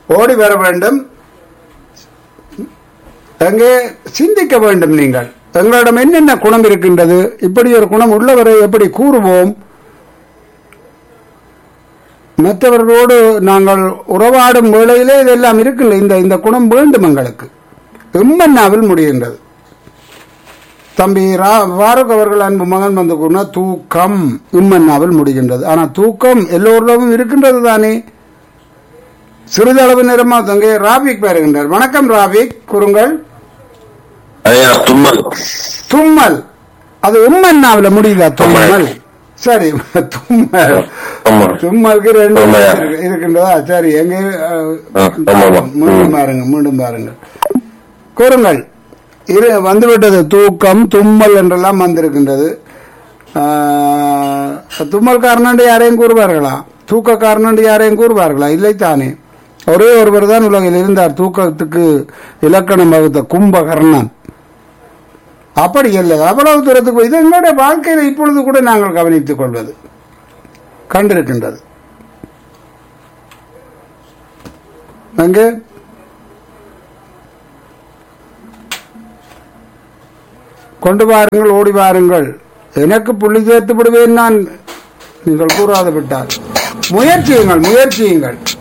ஓடி வர வேண்டும் அங்கே சிந்திக்க வேண்டும் நீங்கள் எங்களிடம் என்னென்ன குணம் இருக்கின்றது இப்படி ஒரு குணம் உள்ளவரை எப்படி கூறுவோம் மற்றவர்களோடு நாங்கள் உறவாடும் வேளையிலே இதெல்லாம் இருக்குல்ல இந்த இந்த குணம் வேண்டும் எங்களுக்கு எம்மன்னாவில் முடிகின்றது தம்பி ரா வாரக் அவர்கள் அன்பு மகன் வந்து கூறினா தூக்கம் இம்மன்னாவில் முடிகின்றது ஆனா தூக்கம் எல்லோரிடமும் இருக்கின்றது தானே சிறிதளவு நேரமா தங்கே ராபிக் வருகின்றார் வணக்கம் ராபிக் கூறுங்கள் ஐயா தும்மல் தும்மல் அது உம்மன்னாவில முடியுதா தும்மல் சரி தும்மல் ஆமா தும்மலுக்கு ரெண்டு ஆமாய்யா. இருக்கு- இருக்கின்றதா சரி எங்க அஹ், ஆ, ஆமா, ஆமா. மீண்டும் ம். பாருங்க மீண்டும் பாருங்கள் கூறுங்கள் இரு வந்துவிட்டது தூக்கம் தும்மல் என்றெல்லாம் வந்திருக்கின்றது ஆஹ், தும்மல் காரணம் யாரையும் கூறுவார்களா தூக்க காரணம் யாரையும் கூறுவார்களா இல்லை தானே ஒரே ஒருவர் தான் உலகில் இருந்தார் தூக்கத்துக்கு இலக்கணம் வகுத்த கும்பகர்ணன் அப்படி இல்லை அவ்வளவு தூரத்துக்கு போய் இது எங்களுடைய வாழ்க்கையில் இப்பொழுது கூட நாங்கள் கவனித்துக் கொள்வது கண்டிருக்கின்றது அங்கே கொண்டு வாருங்கள் ஓடி வாருங்கள் எனக்கு புள்ளி சேர்த்து விடுவேன் நான் நீங்கள் கூறாது விட்டால் முயற்சியுங்கள் முயற்சியுங்கள்